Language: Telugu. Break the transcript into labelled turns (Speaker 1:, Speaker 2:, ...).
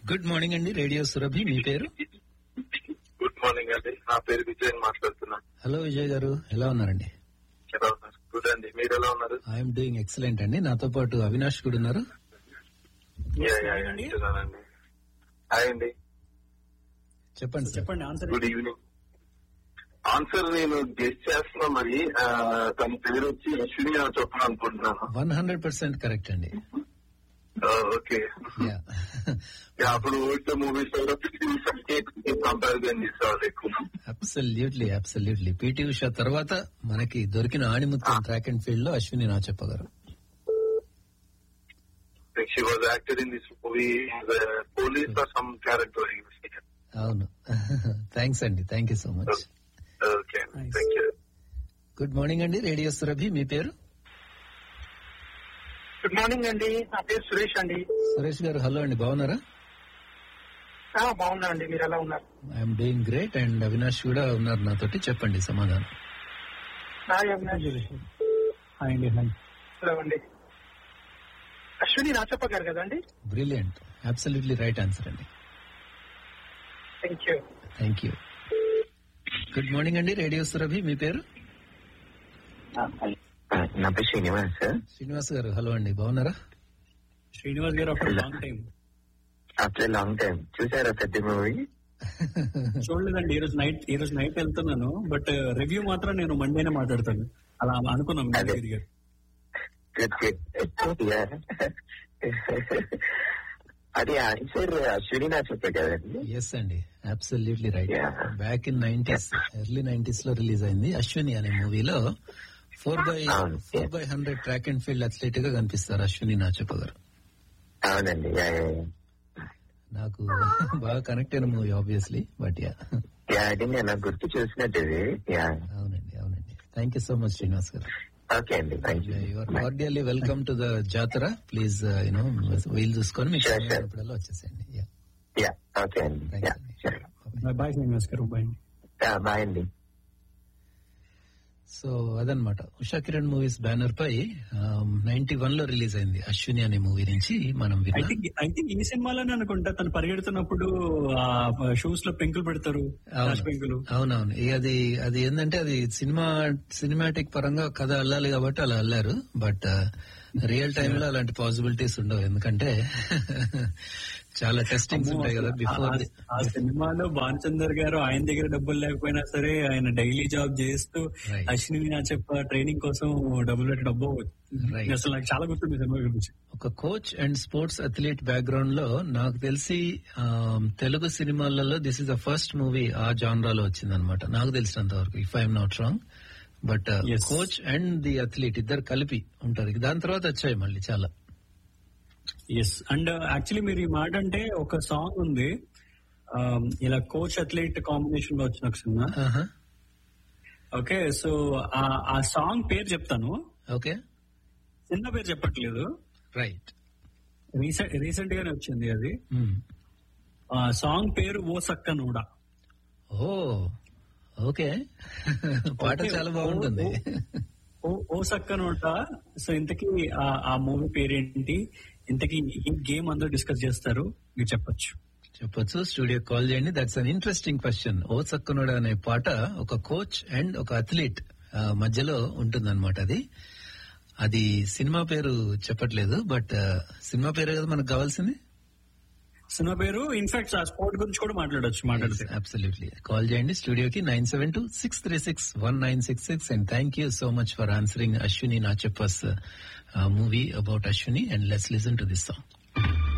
Speaker 1: గుడ్ మార్నింగ్ అండి రేడియో సురభి మీ పేరు
Speaker 2: గుడ్ మార్నింగ్ అండి నా పేరు విజయ్ మాట్లాడుతున్నా
Speaker 1: హలో విజయ్ గారు ఎలా ఉన్నారండి
Speaker 2: ఎలా ఉన్నారు గుడ్ అండి మీరు ఎలా ఉన్నారు
Speaker 1: ఐఎమ్ డూయింగ్ ఎక్సలెంట్ అండి నాతో పాటు అవినాష్ కూడా ఉన్నారు
Speaker 2: యా, యా, యా, వింటున్నానండి. హాయ్ అండి
Speaker 1: చెప్పండి సార్
Speaker 3: చెప్పండి ఆన్సర్
Speaker 2: గుడ్ ఈవినింగ్ ఆన్సర్ నేను గెస్ట్ చేస్తున్నా మరి ఆ, తన పేరు వచ్చి అశ్విని అని చెప్పాను అనుకుంటున్నాను
Speaker 1: వన్ హండ్రెడ్ పర్సెంట్ కరెక్ట్ అండి
Speaker 2: ఆ, ఓకే
Speaker 1: యా
Speaker 2: యా, అప్పుడు ఓల్డ్ మూవీస్ కంపారిజన్ చేసేవాళ్ళు ఎక్కువ
Speaker 1: అబ్సల్యూట్లీ అబ్సల్యూట్లీ పిటి ఉషా తర్వాత మనకి దొరికిన ఆణిముత్యం ట్రాక్ అండ్ ఫీల్డ్ లో అశ్విని నా చెప్పగారు
Speaker 2: she was actor in this movie police or some character
Speaker 1: అవును థ్యాంక్స్ అండి thank you so much
Speaker 2: okay thank you
Speaker 1: good morning అండి రేడియో సురభి మీ పేరు
Speaker 4: గుడ్ మార్నింగ్ అండి నా పేరు సురేష్ అండి
Speaker 1: సురేష్ గారు హలో అండి బాగున్నారా
Speaker 4: ఆ, బాగున్నా అండి మీరు ఎలా ఉన్నారు
Speaker 1: I'm doing great and Avinash కూడా ఉన్నారు నాతోటి చెప్పండి సమాధానం
Speaker 4: హాయ్ అవినాష్
Speaker 3: హాయ్ అండి హాయ్
Speaker 4: హలో అండి అశ్విని రాచప్ప గారు కదండి
Speaker 1: బ్రిలియంట్ అబ్సల్యూట్లీ రైట్ ఆన్సర్ అండి
Speaker 4: thank you
Speaker 1: thank you good morning అండి రేడియో సురభి మీ పేరు
Speaker 5: నా పేరు శ్రీనివాస్ సార్
Speaker 1: శ్రీనివాస్ గారు హలో అండి బాగున్నారా
Speaker 3: శ్రీనివాస్ గారు అప్పుడు long time
Speaker 5: after long time చూసారా పెద్ద మూవీ
Speaker 3: చూడలేదండి ఈ రోజు నైట్ ఈ రోజు నైట్ వెళ్తున్నాను బట్ రివ్యూ మాత్రం నేను మండేనే మాట్లాడతాను అలా అనుకున్నాం
Speaker 5: అదే.
Speaker 3: మీరు గారు
Speaker 5: గుడ్ గుడ్ అది ఆన్సర్ అశ్విని నా చెప్పే కదండి
Speaker 1: ఎస్ అండి absolutely right
Speaker 5: Yeah.
Speaker 1: Back in nineties early nineties లో రిలీజ్ అయింది అశ్విని అనే మూవీలో ఫోర్ బై
Speaker 5: అవును.
Speaker 1: Four by hundred track and field athlete గా కనిపిస్తారు అశ్విని నా చెప్పగారు
Speaker 5: అవునండి యా, యా, యా.
Speaker 1: నాకు బాగా కనెక్ట్ అయిన movie obviously but yeah
Speaker 5: yeah అది నేను నాకు గుర్తు చూసినట్టు ఇది యా
Speaker 1: అవునండి అవునండి thank you so much Srinivas garu
Speaker 5: okay అండి thank you
Speaker 1: your cordially welcome to the Jatara please you know వీలు చూసుకొని మీకు
Speaker 5: Sure, sure.
Speaker 1: సమయమైనప్పుడల్లా వచ్చేసేయండి యా
Speaker 5: యా ఓకే అండి
Speaker 1: థ్యాంక్
Speaker 5: యా సరే
Speaker 3: bye Srinivas garu bye
Speaker 5: bye అండి
Speaker 1: సో అదనమాట ఉషా కిరణ్ మూవీస్ బ్యానర్ పై నైన్టీ వన్ లో రిలీజ్ అయింది అశ్విని అనే మూవీ నుంచి మనం
Speaker 3: ఐ
Speaker 1: విన్నాం
Speaker 3: థింక్ ఐ థింక్ ఈ సినిమాలోనే అనుకుంటా తను పరిగెడుతున్నప్పుడు ఆ షూస్ లో పెంకులు పెడతారు
Speaker 1: అవును.
Speaker 3: పెంకులు
Speaker 1: అవునవును ఏ అది అది ఏంటంటే అది సినిమా సినిమాటిక్ పరంగా కథ అల్లాలి కాబట్టి అలా అల్లారు బట్ రియల్ టైమ్ లో అలాంటి పాసిబిలిటీస్ ఉండవు ఎందుకంటే చాలా టెస్టింగ్స్ ఉంటాయి కదా బిఫోర్
Speaker 3: ఆ- ఆ సినిమాలో భానుచందర్ గారు ఆయన దగ్గర డబ్బులు లేకపోయినా సరే ఆయన డైలీ జాబ్ చేస్తూ
Speaker 1: Right.
Speaker 3: Ashwini Nachappa training కోసం డబ్బులు పెట్టి డబ్బు
Speaker 1: Right.
Speaker 3: అసలు నాకు చాలా గుర్తుంది సినిమా గురించి
Speaker 1: ఒక coach and sports athlete background లో నాకు తెలిసి ఆ, తెలుగు సినిమాలలో this is the first movie ఆ జాన్రాలో వచ్చిందనమాట నాకు తెలిసినంత వరకు if I'm not wrong but
Speaker 3: Yes.
Speaker 1: Coach and the athlete ఇద్దరు కలిపి ఉంటది దాని తర్వాత వచ్చాయి మళ్ళీ చాలా
Speaker 3: ఎస్ అండ్ యాక్చువల్లీ మీరు ఈ మాట అంటే ఒక సాంగ్ ఉంది ఆ, ఇలా కోచ్ అథ్లీట్ కాంబినేషన్ లో వచ్చిన ఒక సినిమా
Speaker 1: ఆహా.
Speaker 3: ఓకే సో ఆ- ఆ సాంగ్ పేరు చెప్తాను
Speaker 1: ఓకే
Speaker 3: సినిమా పేరు చెప్పట్లేదు
Speaker 1: రైట్
Speaker 3: రీసెంట్ రీసెంట్ గానే వచ్చింది అది
Speaker 1: మ్మ్.
Speaker 3: ఆ సాంగ్ పేరు ఓ సక్క నూడ
Speaker 1: ఓ ఓకే పాట
Speaker 3: Okay.
Speaker 1: చాలా బాగుంటుంది
Speaker 3: ఓ ఓ సక్క నోట సో ఇంతకీ ఆ- ఆ మూవీ పేరేంటి ఇంతకీ ఈ గేమ్ అందరూ డిస్కస్ చేస్తారు మీరు చెప్పొచ్చు
Speaker 1: చెప్పొచ్చు స్టూడియో కాల్ చేయండి దట్స్ అన్ ఇంట్రెస్టింగ్ క్వశ్చన్ ఓ చక్కనుడు అనే పాట ఒక కోచ్ అండ్ ఒక అథ్లీట్ మధ్యలో ఉంటుందన్నమాట అది అది సినిమా పేరు చెప్పట్లేదు బట్ సినిమా పేరు కదా మనకు కావాల్సింది
Speaker 3: సినిమా పేరు ఇన్ఫాక్ట్ ఆ స్పోర్ట్ గురించి కూడా మాట్లాడొచ్చు మాట్లాడితే
Speaker 1: అబ్సల్యూట్లీ కాల్ చేయండి స్టూడియోకి nine seven two six three six one nine six six and thank you so much for answering Ashwini Nachappa's movie about Ashwini and let's listen to this song